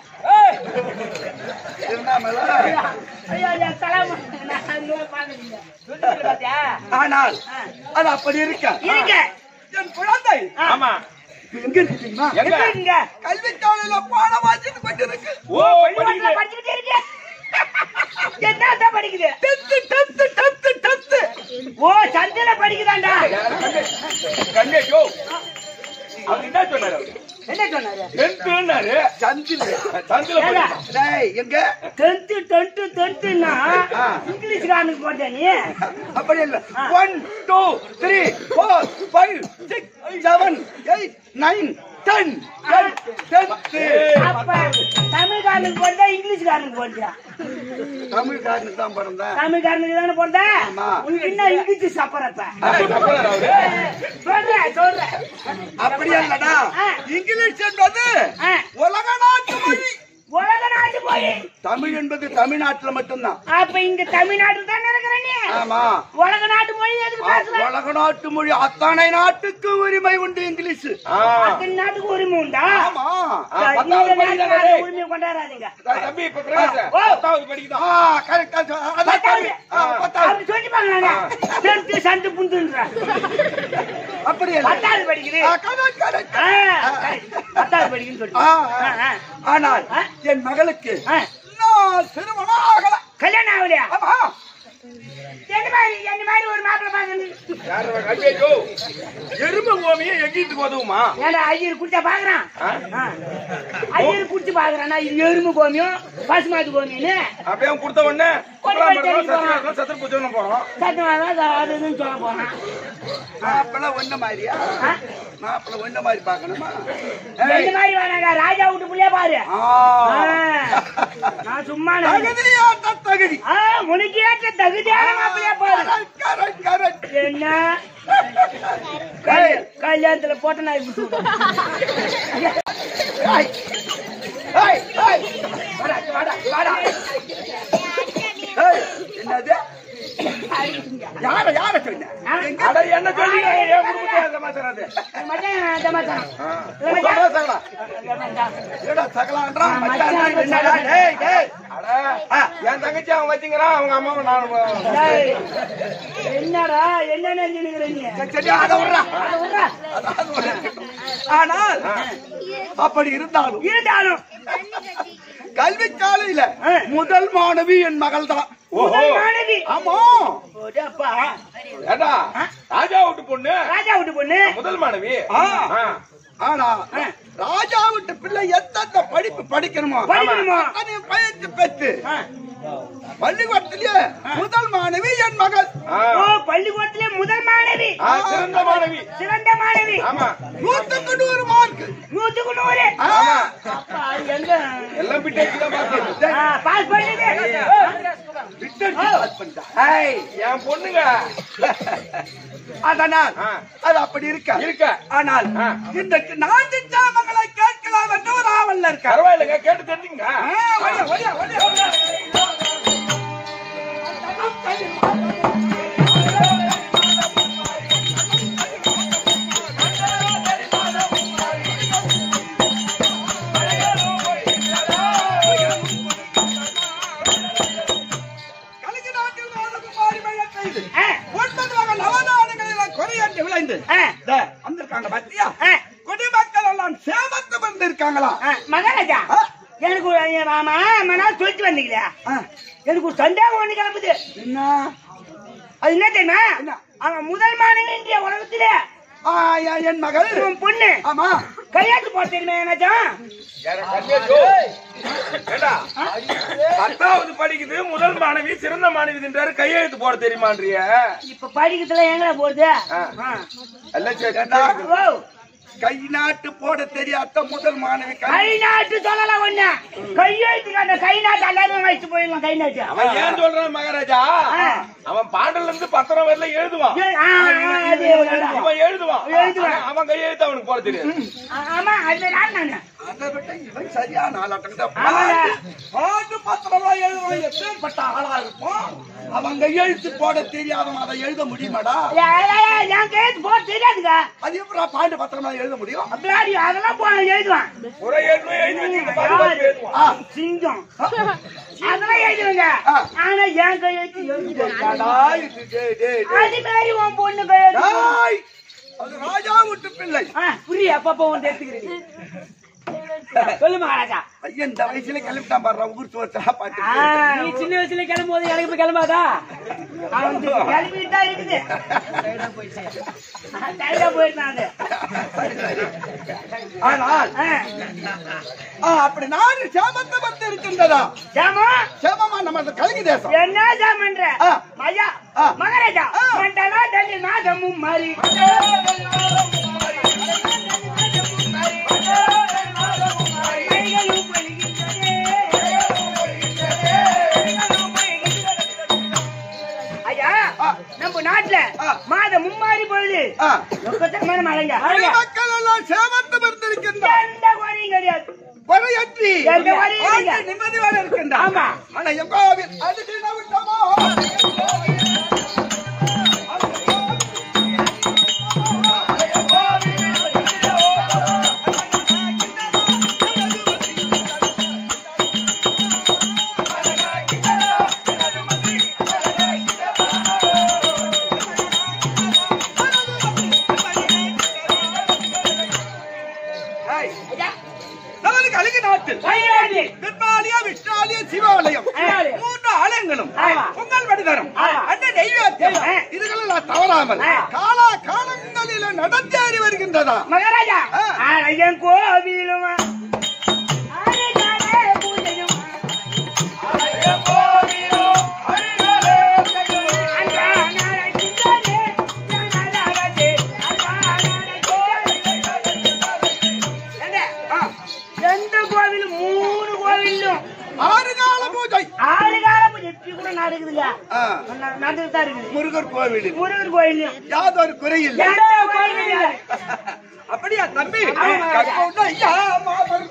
Speaker 3: திருவண்ணாமலை
Speaker 4: ஐயோ ஐயா சலாம் நான் அங்கே பாக்குறீங்க சொல்லிட்டு பாத்தியா
Speaker 3: ஆனால் அது அப்படி இருக்க
Speaker 4: இருங்க
Speaker 3: என் குழந்தை
Speaker 1: ஆமா
Speaker 3: எங்க இருக்கு தெரியுமா
Speaker 1: எங்க
Speaker 4: எப்படி இருக்கீங்க
Speaker 3: கல்வித்தாளில பாடம் வாசித்து கொண்டிருக்கு
Speaker 1: ஓ
Speaker 4: பள்ளிக்கூடத்துல
Speaker 1: படிக்குது.
Speaker 4: படிச்சுக்கிட்டே இருக்கு என்னதான் படிக்குது
Speaker 3: டென்த்து டென்த்து டென்த்து டென்த்து
Speaker 4: ஓ சந்தில படிக்குதாண்டா
Speaker 1: கண்ணே ஷோ அவர் என்ன சொன்னாரு அவரு?
Speaker 4: என்ன சொன்னாரு
Speaker 1: டென்த்துன்னாரு.
Speaker 3: சந்தில
Speaker 1: சந்தில
Speaker 4: ஏங்க,
Speaker 1: படிக்கிறான்.
Speaker 3: டேய் எங்க
Speaker 4: டென்த்து டென்த்து டென்த்துன்னா
Speaker 3: ஆ.
Speaker 4: இங்கிலீஷ்காரனுக்கு போட்ட நீ
Speaker 3: அப்படி இல்ல one two three four five six seven eight nine ten tenth
Speaker 4: அப்ப தமிழ்காரனுக்கு போட்டா இங்கிலீஷ்காரனுக்கு போட்டியா
Speaker 3: தமிழ்காரனுக்கு தான் பிறந்தேன்
Speaker 4: தமிழ்காரனுக்கு தானே போட்டா
Speaker 3: ஆமா.
Speaker 4: உனக்கு என்ன இங்கிலீஷ் சப்பரப்ப
Speaker 1: அப்ப தப்புறாரு அவரு.
Speaker 4: சொல்றேன் சொல்றேன்
Speaker 3: அப்படி இல்லடா
Speaker 4: ஆ.
Speaker 3: இங்கிலீஷ் என்பது
Speaker 4: ஆ,
Speaker 3: உலக நாட்டு மொழி
Speaker 4: உலக நாட்டு போய்
Speaker 3: தமிழ் என்பது தமிழ்நாட்டுல மட்டும்தான்
Speaker 4: அப்ப இங்க தமிழ்நாட்டுல தானே இருக்கிற நீ
Speaker 3: ஆமா
Speaker 4: உலக நாட்டு மொழி எதுக்கு பேசுற
Speaker 3: உலக நாட்டு மொழி அத்தனை நாட்டுக்கு உரிமை உண்டு இங்கிலீஷ்
Speaker 1: ஆ.
Speaker 4: அத்தனை நாட்டுக்கு உரிமை உண்டா
Speaker 3: ஆமா
Speaker 1: ஆ,
Speaker 4: இந்த
Speaker 1: பத்தாவது
Speaker 4: நாட்டு
Speaker 1: படிக்கிறாரு.
Speaker 4: நாட்டு உரிமையை கொண்டாடாதீங்க
Speaker 1: தம்பி இப்ப பிரகாஷ்
Speaker 4: ஓ.
Speaker 1: பத்தாவது படிக்குதா
Speaker 3: ஆ கரெக்டா அதான்
Speaker 4: பத்தாவது.
Speaker 3: தமிழ். ஆ, பத்தாவது
Speaker 4: அப்படி சொல்லிப்பாங்க நாங்க சென்று சந்து புந்துன்ற
Speaker 3: அப்படி இல்ல
Speaker 4: பத்தாவது படிக்குது
Speaker 3: ஆ, correct, correct.
Speaker 4: ஆ, correct. பத்தாவது படிக்குதுன்னு சொல்லி
Speaker 3: ஆ,
Speaker 4: ஆ,
Speaker 3: ஆ.
Speaker 4: ஆ.
Speaker 3: ஆனால்
Speaker 4: ஆ.
Speaker 3: என் மகளுக்கு
Speaker 4: ஆ.
Speaker 3: இன்னும் திருமணம் ஆகல
Speaker 4: கல்யாணம் ஆகலையா
Speaker 3: ஆமா
Speaker 4: என்ன மாதிரி என்ன மாதிரி ஒரு மாப்பிள்ளை பாக்குறது
Speaker 1: யாரு கண்ணே ஷோ எறும்பு கோமியை எங்கிட்டு உதவுமா
Speaker 4: ஏடா ஐயர் குடிச்சா பாக்குறான்
Speaker 1: ஆ?
Speaker 4: ஆ. ஐயர் குடிச்சு பாக்குறானா இது எருமை கோமியம் பசுமாட்டு கோமியன்னு
Speaker 1: அப்படியே அவன் கொடுத்த உடனே
Speaker 4: கொண்டு போய்
Speaker 1: குப்பலாம்
Speaker 4: தேடி போறான்.
Speaker 1: பண்றோம், சத்திர பூஜை போறோம்
Speaker 4: சத்தமாக அது இதுன்னு சொல்ல போறான்
Speaker 3: மாப்பிள்ள ஒண்ணு மாதிரியா
Speaker 4: ஆ?
Speaker 3: மாப்பிள்ள ஒண்ணு மாதிரி பாக்கணுமா
Speaker 4: என்ன மாதிரி வேணாங்க ராஜா வீட்டு புள்ளைய பாரு
Speaker 3: ஆ.
Speaker 4: ஆ. நான் சும்மா நினைக்கிறேன்.
Speaker 3: தகுதியாட்ட ஏற்ற தகுதி
Speaker 4: ஆ, உனக்கு ஏற்ற தகுதியான மாப்பிள்ளையா பாரு
Speaker 3: கரெக்ட், கரெக்ட், கரெக்ட்.
Speaker 4: என்ன கல்யா- கல்யாணத்துல போட்ட நாய் விட்டு
Speaker 3: ஏய், ஏய், ஏய், வாடா, வாடா, வாடா. ஏய், என்னது யார யார சொன்ன
Speaker 1: அட என்ன சொல்லி என் குடும்பத்தை சமாச்சாரம் அது
Speaker 4: மச்சான் தமாச்சான்
Speaker 3: சகலா, சகலா. என்னடா சகலான்றான், மச்சான் என்னடா, டேய், டேய்.
Speaker 1: அட என் தங்கச்சி அவன் வச்சுங்கிறான் அவங்க அம்மாவை நானும்
Speaker 4: டேய், என்னடா என்ன நினைச்சுக்கிற நீ
Speaker 3: சரி, சரி, அதை விட்றா.
Speaker 4: அதை விட்றா.
Speaker 3: அதாவது ஒரு இருக்கட்டும். ஆனால் அப்படி இருந்தாலும்
Speaker 4: இருந்தாலும்
Speaker 3: கல்வி சாலையில
Speaker 4: ஆ.
Speaker 3: முதல் மாணவி என் மகள் தான்
Speaker 1: ஓஹோ
Speaker 4: முதல் மாணவி
Speaker 3: ஆமா
Speaker 4: ஓடப்பா.
Speaker 1: ஏடா ராஜா வீட்டு பொண்ணு
Speaker 4: ராஜா விட்டு பொண்ணு
Speaker 1: முதல் மாணவி
Speaker 3: ஆ.
Speaker 1: ஆ.
Speaker 3: ஆனா ராஜா விட்டு பிள்ளை எந்தெந்த படிப்பு படிக்கணுமோ
Speaker 4: படிக்கணுமோ?
Speaker 3: அத்தனையும் பயிற்சி பெற்று
Speaker 4: ஆ.
Speaker 3: பள்ளிக்கூடத்திலேயே முதல் மாணவி என் மகள்
Speaker 1: ஆ.
Speaker 4: ஓ பள்ளிக்கூடத்திலே முதல் மாணவி
Speaker 1: ஆ, சிறந்த மாணவி
Speaker 4: சிறந்த மாணவி
Speaker 1: ஆமா
Speaker 3: நூத்துக்கு நூறு மார்க்
Speaker 4: நூத்துக்கு நூறு
Speaker 3: ஆமா
Speaker 4: அப்பா, அது எங்க
Speaker 1: எல்லாம் பிட்டேக்கு தான் பார்த்தது
Speaker 4: ஆ, பாஸ் பண்ணுது
Speaker 3: ஏய்,
Speaker 1: என் பொண்ணுங்க
Speaker 3: அதனால்
Speaker 1: ஆ.
Speaker 3: அது அப்படி இருக்க
Speaker 1: இருக்க
Speaker 3: ஆனால்
Speaker 1: ஆ.
Speaker 3: இன்றைக்கு நாட்டு சாமங்களை கேட்கலாம் என்று ஒரு ஆவல்ல இருக்க
Speaker 1: பரவாயில்லைங்க கேட்டு தெரிஞ்சுங்க
Speaker 3: ஆ, ஒடியா, ஒடியா, ஒடியா, ஒடியா. கலிங்க நாட்டில் வாழும் மாறி மையச் செய்து,
Speaker 4: ஆ,
Speaker 3: ஒன்பது வகை நவநாடுகளில் குறையற்று விளைந்து
Speaker 4: ஆ,
Speaker 3: இதோ, வந்திருக்காங்க பாத்தியா
Speaker 4: ஆ,
Speaker 3: குடிமக்கள் எல்லாம் சேமத்து வந்திருக்காங்களா
Speaker 4: ஆ, மகாராஜா
Speaker 3: ஆ.
Speaker 4: எனக்கு ஒரு ஐயா, மாமா மனா சொல்லிட்டு வந்தீங்களா
Speaker 3: ஆ,
Speaker 4: எனக்கு ஒரு சந்தேகம் ஒண்ணு கிளம்புது
Speaker 3: என்ன
Speaker 4: அது என்ன தெரியுமா
Speaker 3: என்ன?
Speaker 4: அவன் முதல் மாணவி இந்திய உலகத்துல
Speaker 3: ஆ, என் என் மகள்
Speaker 4: உன் பொண்ணு
Speaker 3: ஆமா
Speaker 4: கையாட்டு போட தெரியுமா ஏனாச்சும்
Speaker 1: எனக்கு கல்யாணம் ஜோ. ஏண்டா பத்தாவது படிக்குது முதல் மாணவி சிறந்த மாணவின்றாரு கையெழுத்து போட தெரியுமான்றிய
Speaker 4: இப்ப படிக்கிறதுல எங்கடா போறது
Speaker 1: ஆ.
Speaker 4: ஆ.
Speaker 1: எல்லாம் சரி.
Speaker 4: ஓ,
Speaker 3: கை நாட்டு போட தெரியாத முதல் மாணவி கை
Speaker 4: கை நாட்டு சொல்லலாம் ஒண்ணு கையெழுத்து காட்ட கை நாட்டு எல்லாரும் வச்சு போயிடலாம் கை நாட்டு
Speaker 1: அவன் ஏன் சொல்றான் மகாராஜா
Speaker 4: ஆ.
Speaker 1: அவன் பாண்டல இருந்து பத்திரம் வரல எழுதுவான்
Speaker 4: ஏ, ஆ, ஆ, அது வேண்டாம்.
Speaker 1: இவன் எழுதுவான்
Speaker 4: எழுதுவான்.
Speaker 1: ஆனா அவன் கையெழுத்து அவனுக்கு போட தெரியாது
Speaker 4: ஆ, ஆமா அது நான் நானு
Speaker 3: அதை விட இவன் சரியான ஆளாட்டம் தான்.
Speaker 4: ஆமாடா.
Speaker 3: பாட்டு பாட்டு பத்திரமா எழுதுவான் எப்பேற்பட்ட ஆளா இருக்கும் அவங்க எழுத்து போட தெரியாதவன் அதை எழுத முடியுமாடா
Speaker 4: ஏய், ஏய், ஏய், என் கையெழுத்து போட தெரியாதுங்க
Speaker 3: அது எப்படா பாட்டு பத்திரமா எழுத முடியும்
Speaker 4: அப்படியாடி அதெல்லாம் போ எழுதுவான்
Speaker 1: முறை எழுதுவேன் எழுதி வச்சுக்கிட்டு பாத்து பாத்து எழுதுவான்
Speaker 3: ஆ,
Speaker 4: சிங்கம் அதெல்லாம் எழுதுவங்க
Speaker 3: ஆ.
Speaker 4: ஆனா என் கையெழுத்து எழுதுங்க
Speaker 3: என்னடா இது? டேய், டேய், டேய்.
Speaker 4: அது மாதிரி உன் பொண்ணு கையெழுத்து
Speaker 3: டேய், அது ராஜா வீட்டு பிள்ளை
Speaker 4: ஆ, புரிய அப்பப்போ வந்து எடுத்துக்கிறீங்க சொல்லு மகாராஜா
Speaker 3: பையன் இந்த வயசுல கிளம்பிட்டான் பாரு ஊர் சோத்தா பாட்டு
Speaker 4: ஆ, நீ சின்ன வயசுல கிளம்பும் போது எனக்கு போய் கிளம்பாதா அவன் கிளம்பிட்டு தான் இருக்குது டைடா போயிருந்தான் அது
Speaker 3: ஆனால்
Speaker 4: ஆ,
Speaker 3: ஆ, அப்படி நாடு சேமத்தை வந்து இருக்கின்றதா
Speaker 4: ஜாமா
Speaker 3: சேமமா நம்ம அந்த கலிங்க தேசம்
Speaker 4: என்ன ஜாமன்ற
Speaker 3: ஆ.
Speaker 4: மயா
Speaker 3: ஆ.
Speaker 4: மகாராஜா
Speaker 3: ஆ.
Speaker 4: மண்டலா தள்ளி நாதமும் மாறி ஐயா
Speaker 3: ஆ.
Speaker 4: நம்ம நாட்டுல
Speaker 3: ஆ.
Speaker 4: மாதம் மும்மாறி பொழுது
Speaker 3: ஆ,
Speaker 4: எக்கச்சக்கமான மழைங்க
Speaker 3: மக்கள் எல்லாம் சேமத்தை வந்திருக்கின்ற
Speaker 4: எந்த குறையும் கிடையாது
Speaker 3: குறையற்றி
Speaker 4: எந்த குறையும் இல்லைங்க.
Speaker 3: வாழ்க்கை நிம்மதியோட இருக்கின்ற
Speaker 4: ஆமா.
Speaker 3: ஆனா எங்கோவில் அது தினவிட்டமோ ஏய்,
Speaker 4: ஐயா,
Speaker 3: நமது கலிங்க நாட்டில்
Speaker 4: வயநாடு.
Speaker 3: நிர்மாலய விஷ்ணாலய சிவாலயம்
Speaker 4: ஆலயம்.
Speaker 3: மூன்று ஆலயங்களும்
Speaker 4: ஆமா.
Speaker 3: பொங்கல் வடிதரும்
Speaker 4: ஆமா.
Speaker 3: அன்ன தெய்வத்தியம்
Speaker 4: ஆ.
Speaker 3: இதுகளெல்லாம் தவறாமல்
Speaker 4: ஆ.
Speaker 3: காலா காலங்களில நடந்தேறி வருகின்றதா
Speaker 4: மகாராஜா
Speaker 3: ஆ.
Speaker 4: ஆலயம் கோவிலும் அரிதான பூஜையும் எந்த கோவில் மூணு கோவிலும்
Speaker 3: ஆறு கால பூஜை
Speaker 4: ஆறு கால பூஜை நடக்குதுங்க
Speaker 3: ஆ,
Speaker 4: ந- நடந்துட்டு தான் இருக்குது
Speaker 3: முருகர் கோவில்
Speaker 4: முருகர் கோயிலையும்
Speaker 3: யாதொரு குறையில்
Speaker 4: எந்த கோயிலும் இல்லை.
Speaker 3: அப்படியா தம்பி கற்பூட ஐயா, மாதர்.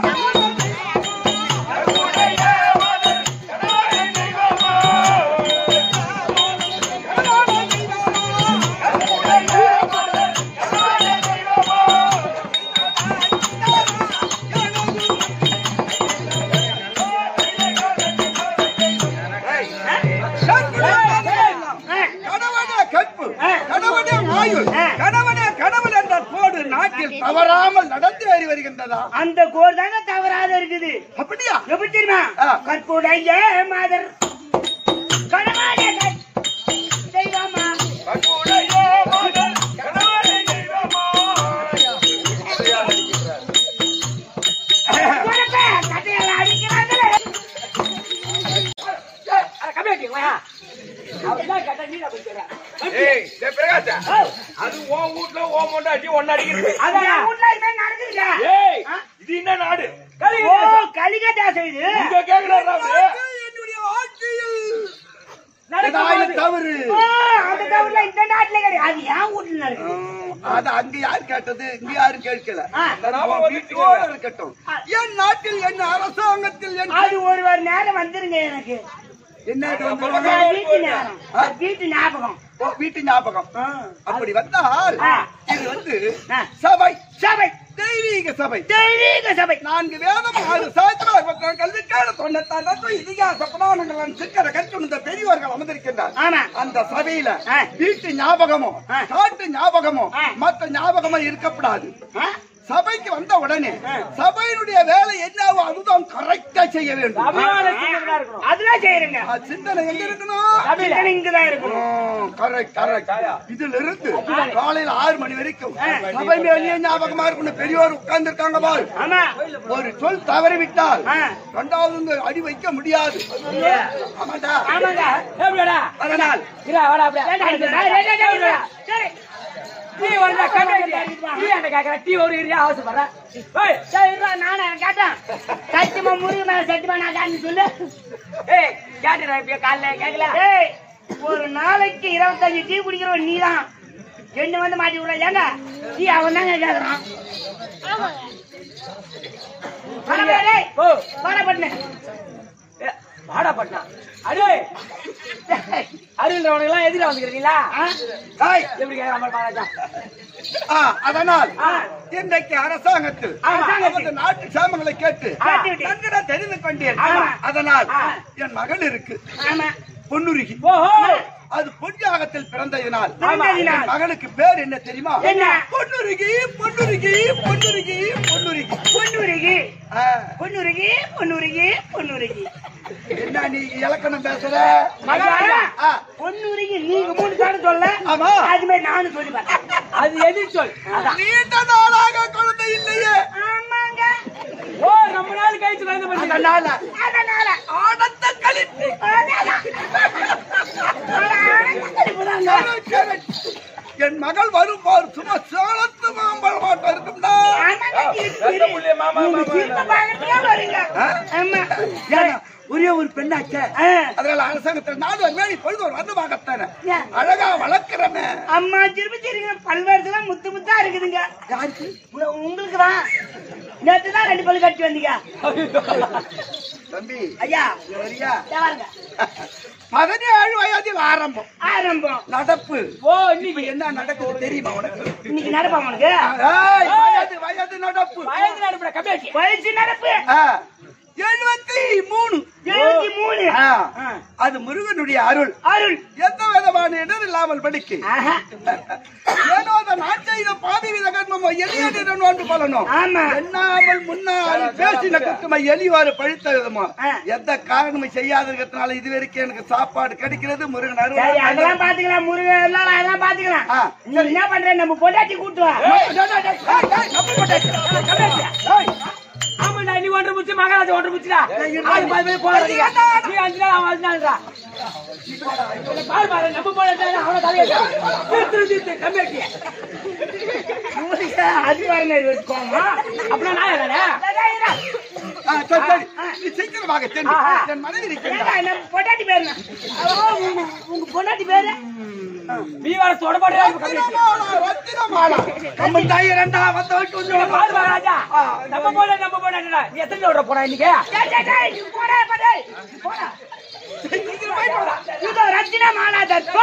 Speaker 3: கணவனே கற்பு கணவனே ஆயுள் கணவனே கணவன் என்ற கோடு நாட்டில் தவறாமல் நடந்து ஏறி வருகின்றதா
Speaker 4: அந்த கோர் தாங்க தவறாத இருக்குது
Speaker 3: அப்படியா
Speaker 4: எப்படி தெரியுமா
Speaker 3: ஆ.
Speaker 4: கற்புடைய மாதர் கணவானே கற்- தெய்வமா குழப்ப, கட்டையால அடிக்கிறாங்களே.
Speaker 1: ஏய், டேய் பிரகாஷா, அது உன் வீட்ல உன் பொண்டாட்டி ஒண்ணு அடிக்கிறது.
Speaker 4: அது என் வீட்ல இது மாதிரி நடக்குதுங்க.
Speaker 1: ஏய், இது என்ன நாடு?
Speaker 4: ஓ, கலிங்க தேசம் இது
Speaker 1: இங்க கேக்குறாரா அவரு?
Speaker 3: என்னுடைய வாழ்க்கையில் ஏதாவது தவறு
Speaker 4: ஓ, அந்த தவிர இந்த நாட்டுல கிடையாது அது என் வீட்டுல நடக்குது
Speaker 3: ம், அது அங்க யார் கேட்டது இங்க யாரும் கேட்கல
Speaker 4: ஆ.
Speaker 3: உன் வீட்டோட இருக்கட்டும் என் நாட்டில் என் அரசாங்கத்தில் என்
Speaker 4: அது ஒரு ஒரு நேரம் வந்துருங்க எனக்கு
Speaker 3: என்ன
Speaker 4: அது வீட்டு நேரம் அது வீட்டு ஞாபகம்
Speaker 3: வீட்டு ஞாபகம்
Speaker 4: ஆ.
Speaker 3: அப்படி வந்தால்
Speaker 4: ஆ.
Speaker 3: இது வந்து
Speaker 4: ஆ.
Speaker 3: சபை
Speaker 4: சபை
Speaker 3: தெய்வீக சபை
Speaker 4: தெய்வீக சபை
Speaker 3: நான்கு வேதம் ஆறு சாஸ்திரம் இருபத்தி கல்விக்கான தொண்ணூத்தாறு தத்துவம் இதிகாச புராணங்கள் சிக்கர கற்றுணர்ந்த பெரியவர்கள் அமர்ந்திருக்கின்றார்
Speaker 4: ஆமா
Speaker 3: அந்த சபையில
Speaker 4: ஆ.
Speaker 3: வீட்டு ஞாபகமோ
Speaker 4: ஆ.
Speaker 3: காட்டு ஞாபகமோ
Speaker 4: ஆ.
Speaker 3: மற்ற ஞாபகமோ இருக்கக்கூடாது
Speaker 4: ஆ?
Speaker 3: சபைக்கு வந்த உடனே சபையினுடைய வேலை என்னவோ அதுதான் கரெக்டா செய்ய வேண்டும்
Speaker 4: அதெல்லாம் செய்யறேங்க
Speaker 3: ஆ, சிந்தனை எங்க இருக்கணும்
Speaker 4: சிந்தனை இங்கதான் இருக்கணும்
Speaker 3: கரெக்ட் கரெக்ட் இதுல இருந்து காலையில ஆறு மணி வரைக்கும் சபை மேலேயே ஞாபகமா இருக்கணும் பெரியவர் உட்கார்ந்து இருக்காங்க பாரு
Speaker 4: ஆமா
Speaker 3: ஒரு சொல் தவறி விட்டால்
Speaker 4: ஆ.
Speaker 3: ரெண்டாவது இங்க அடி வைக்க முடியாது ஆமாடா
Speaker 4: ஆமாங்க
Speaker 3: அதனால்
Speaker 4: ஏண்டா, இதுடா, டேய், டேய், டேய், இதுடா. சரி. சரி, இருடா, நானே கேட்டேன். சத்தியமா முருகன் மேல சத்தியமா நான் கேட்டேன்னு சொல்லு. ஏய், ஒரு நாளைக்கு இருபத்தஞ்சு டீ குடிக்கிறவன் நீதான் என்ன வந்து மாட்டி விட ஏங்க டீ அவன் தாங்க கேக்குறான் வாடா, டேய். வாடா, பட்டுனு.
Speaker 2: அருள்றவனுக்கு எதிர வந்துக்கிறீங்களா
Speaker 4: ஆ?
Speaker 3: தாய்,
Speaker 2: எப்படி கேட்கறான் மகாராஜா
Speaker 3: ஆ, அதனால்
Speaker 4: ஆ.
Speaker 3: இன்றைக்கு அரசாங்கத்தில்
Speaker 4: அரசாங்கத்தில்.
Speaker 3: நமது நாட்டு சாமங்களை கேட்டு
Speaker 4: கேட்டு விட்டேன்.
Speaker 3: நன்கு தெரிந்து கொண்டேன்
Speaker 4: ஆமா.
Speaker 3: அதனால்
Speaker 4: ஆ.
Speaker 3: என் மகள் இருக்கு
Speaker 4: ஆமா
Speaker 3: பொன்னுருகி
Speaker 2: ஓஹோ
Speaker 3: அது பொன்யாகத்தில் பிறந்ததினால்
Speaker 4: பிறந்ததினால்.
Speaker 3: என் மகளுக்கு பேர் என்ன தெரியுமா
Speaker 4: என்ன?
Speaker 3: பொன்னுருகி பொன்னுருகி பொன்னுருகி பொன்னுருகி
Speaker 4: பொன்னுருகி
Speaker 3: ஆ,
Speaker 4: பொன்னுருகி பொன்னுருகி பொன்னுருகி
Speaker 3: என்ன நீ இலக்கணம் பேசுற
Speaker 4: மகாராஜா,
Speaker 3: ஆ,
Speaker 4: பொன்னுருகி நீங்க மூணு தானே சொல்ல
Speaker 3: ஆமா.
Speaker 4: அது மாதிரி நானும் சொல்லி பார்த்தேன்
Speaker 2: அது எதிர் சொல் அதான்
Speaker 3: நீண்ட நாளாக குழந்தை இல்லையே
Speaker 4: ஆமாங்க
Speaker 2: ஓ ரொம்ப நாள் கழிச்சு குழந்தை பண்ணி
Speaker 3: அதனால
Speaker 4: அதனால
Speaker 3: ஆனந்த கழிப்பு என் மகள் வரும்போது சும்மா சேலத்து மாம்பழம் மாட்டம் இருக்கும்டா
Speaker 1: பெத்த புள்ளைய மாமா, மாமா.
Speaker 3: ஏன்னா, ஒரே ஒரு பெண்ணாச்சே அதனால அரசாங்கத்தில் நாடு ஒரு வேலை பொழுது ஒரு வந்தமாகத்தானே
Speaker 4: ஏன்?
Speaker 3: அழகா வளர்க்கிறமே
Speaker 4: அம்மா திருப்பி திரும்ப பல்வேறு முத்து முத்தா இருக்குதுங்க
Speaker 3: யாருக்கு
Speaker 4: உங்க- உங்களுக்கு தான் நேத்து தான் ரெண்டு பல்லு கட்டி வந்தீங்க
Speaker 3: தம்பி
Speaker 4: ஐயா
Speaker 3: இங்க வரியா
Speaker 4: இதோ வாருங்க.
Speaker 3: பதினேழு வயதில் ஆரம்பம்
Speaker 4: ஆரம்பம்
Speaker 3: நடப்பு
Speaker 2: ஓ
Speaker 3: இப்ப
Speaker 2: இன்னைக்கு
Speaker 3: என்ன நடக்குது தெரியுமா உனக்கு
Speaker 4: இன்னைக்கு நடப்பா உனக்கு
Speaker 3: ஏய், வயது வயது நடப்பு
Speaker 2: பயந்து அனுப்புற கம்மியாச்சு
Speaker 4: வயசு நடப்பு
Speaker 3: ஆ, எழுபத்தி மூணு
Speaker 4: எழுபத்தி மூணு
Speaker 3: ஆ,
Speaker 4: ஆ.
Speaker 3: அது முருகனுடைய அருள்
Speaker 4: அருள்
Speaker 3: எந்த விதமான இடர் இல்லாமல் படிக்கு
Speaker 4: ஆஹா.
Speaker 3: ஏனோ அந்த நான் செய்த பாதி வித கர்மமோ எளியடிடன் ஒன்று பலனும்
Speaker 4: ஆமா
Speaker 3: எண்ணாமல் முன்னால் பேசின குற்றமை எலிவாறு பழித்த விதமோ
Speaker 4: ஆ.
Speaker 3: எந்த காரணமும் செய்யாததுனால இது வரைக்கும் எனக்கு சாப்பாடு கிடைக்கிறது முருகன்
Speaker 4: சரி
Speaker 3: அருள்
Speaker 4: அதெல்லாம் பாத்துக்கலாம் முருகன் எல்லாம் அதெல்லாம் பாத்துக்கலாம்
Speaker 3: ஆ.
Speaker 4: நீ என்ன பண்ற நம்ம பொண்டாட்டி கூட்டு வா
Speaker 2: ஆமாண்டா நீ ஒன்று முச்சு மகாராஜா ஒன்று முச்சுடா அது பாதி பேர் போறாதீங்க நீ அஞ்சு நாள் அவன் அஞ்சு நாள்டா பால் பாரு நம்ம போல அவனை தலையிட்டா தீர்த்து தீர்த்து கம்மியாட்டிய
Speaker 4: அது பாருங்க இது வச்சுக்கோமா
Speaker 2: அப்படின்னா நான் என்னடா
Speaker 3: ஆ, சரி, சரி. நீ சீக்கிரமாக சென்று
Speaker 2: ஆஹா.
Speaker 3: என் மனைவி இருக்கின்றார்.
Speaker 4: நம்ம பொண்டாட்டி பேருங்க பொண்டாட்டி பேரு
Speaker 2: நீ வர தொடமாட்டே
Speaker 3: நம்ம தாய் ரெண்டா வந்து விட்டு வந்து
Speaker 2: பாரு மகாராஜா நம்ம போல நம்ம போல நீ எத்தனை விட போற இன்னைக்கு
Speaker 4: டேய், டேய், டேய், நீ போடா, இப்ப டேய். நீ போடா. இதோ ரத்தின மாலா தற்போ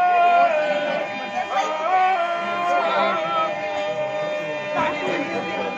Speaker 1: ஆ